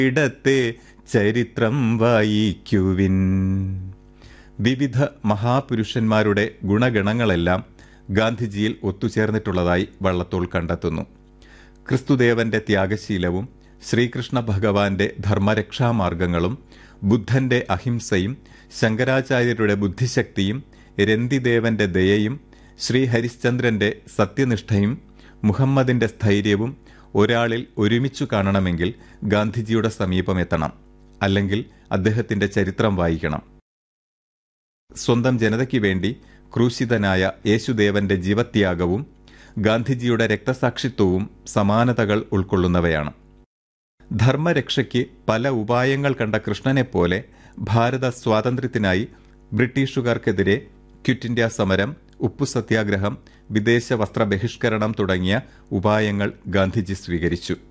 ഇടത്തെ ചരിത്രം വായിക്കുവിൻ വിവിധ മഹാപുരുഷന്മാരുടെ ഗുണഗണങ്ങളെല്ലാം ഗാന്ധിജിയിൽ ഒത്തുചേർന്നിട്ടുള്ളതായി വള്ളത്തോൾ കണ്ടെത്തുന്നു ക്രിസ്തുദേവന്റെ ത്യാഗശീലവും ശ്രീകൃഷ്ണ ഭഗവാന്റെ ധർമ്മരക്ഷാമാർഗങ്ങളും ബുദ്ധന്റെ അഹിംസയും ശങ്കരാചാര്യരുടെ ബുദ്ധിശക്തിയും രന്തിദേവന്റെ ദയയും ശ്രീ ഹരിശ്ചന്ദ്രന്റെ സത്യനിഷ്ഠയും മുഹമ്മദിന്റെ സ്ഥൈര്യവും ഒരാളിൽ ഒരുമിച്ചു കാണണമെങ്കിൽ ഗാന്ധിജിയുടെ സമീപമെത്തണം അല്ലെങ്കിൽ അദ്ദേഹത്തിന്റെ ചരിത്രം വായിക്കണം സ്വന്തം ജനതയ്ക്ക് വേണ്ടി ക്രൂശിതനായ യേശുദേവന്റെ ജീവത്യാഗവും ഗാന്ധിജിയുടെ രക്തസാക്ഷിത്വവും സമാനതകൾ ഉൾക്കൊള്ളുന്നവയാണ് ധർമ്മരക്ഷയ്ക്ക് പല ഉപായങ്ങൾ കണ്ട കൃഷ്ണനെപ്പോലെ ഭാരത സ്വാതന്ത്ര്യത്തിനായി ബ്രിട്ടീഷുകാർക്കെതിരെ ക്വിറ്റ് ഇന്ത്യ സമരം ഉപ്പു സത്യാഗ്രഹം വിദേശ വസ്ത്ര ബഹിഷ്കരണം തുടങ്ങിയ ഉപായങ്ങൾ ഗാന്ധിജി സ്വീകരിച്ചു